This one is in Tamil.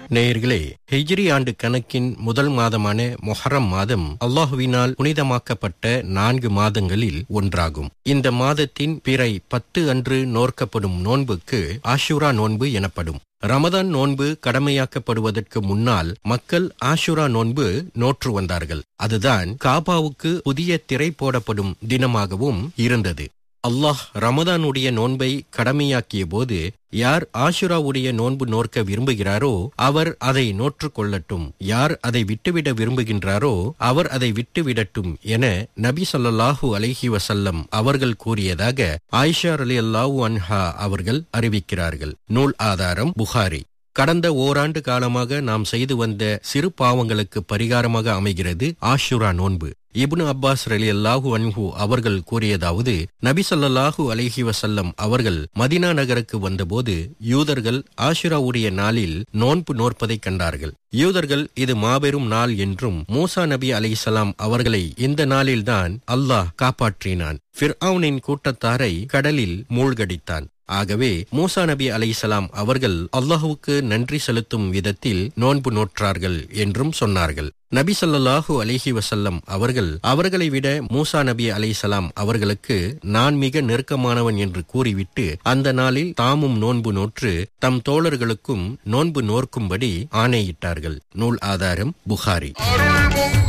நேயர்களே ஹிஜ்ரி ஆண்டு கணக்கின் முதல் மாதமான மொஹரம் மாதம் அல்லாஹுவினால் புனிதமாக்கப்பட்ட நான்கு மாதங்களில் ஒன்றாகும் இந்த மாதத்தின் பிறை பத்து அன்று நோர்க்கப்படும் நோன்புக்கு ஆஷுரா நோன்பு எனப்படும் ரமதான் நோன்பு கடமையாக்கப்படுவதற்கு முன்னால் மக்கள் ஆஷுரா நோன்பு நோற்று வந்தார்கள் அதுதான் காபாவுக்கு புதிய திரை போடப்படும் தினமாகவும் இருந்தது அல்லாஹ் ரமதானுடைய நோன்பை கடமையாக்கிய போது யார் ஆஷுராவுடைய நோன்பு நோற்க விரும்புகிறாரோ அவர் அதை நோற்று கொள்ளட்டும் யார் அதை விட்டுவிட விரும்புகின்றாரோ அவர் அதை விட்டுவிடட்டும் என நபி சொல்லாஹூ அலைஹி வசல்லம் அவர்கள் கூறியதாக ஆயிஷா அலி அல்லாஹூ அன்ஹா அவர்கள் அறிவிக்கிறார்கள் நூல் ஆதாரம் புகாரி கடந்த ஓராண்டு காலமாக நாம் செய்து வந்த சிறு பாவங்களுக்கு பரிகாரமாக அமைகிறது ஆஷுரா நோன்பு இப்னு அப்பாஸ் ரலி அல்லாஹூ அன்ஹு அவர்கள் கூறியதாவது நபி சொல்லாஹூ அலஹி வசல்லம் அவர்கள் மதினா நகருக்கு வந்தபோது யூதர்கள் ஆஷுராவுடைய நாளில் நோன்பு நோற்பதை கண்டார்கள் யூதர்கள் இது மாபெரும் நாள் என்றும் மூசா நபி அலிசலாம் அவர்களை இந்த நாளில்தான் அல்லாஹ் காப்பாற்றினான் ஃபிர்ஆனின் கூட்டத்தாரை கடலில் மூழ்கடித்தான் ஆகவே மூசா நபி அலைசலாம் அவர்கள் அல்லாஹுவுக்கு நன்றி செலுத்தும் விதத்தில் நோன்பு நோற்றார்கள் என்றும் சொன்னார்கள் நபி சொல்லாஹு அலிஹி வசல்லம் அவர்கள் அவர்களை விட மூசா நபி அலைசலாம் அவர்களுக்கு நான் மிக நெருக்கமானவன் என்று கூறிவிட்டு அந்த நாளில் தாமும் நோன்பு நோற்று தம் தோழர்களுக்கும் நோன்பு நோர்க்கும்படி ஆணையிட்டார்கள் நூல் ஆதாரம் புகாரி அருள்மொழி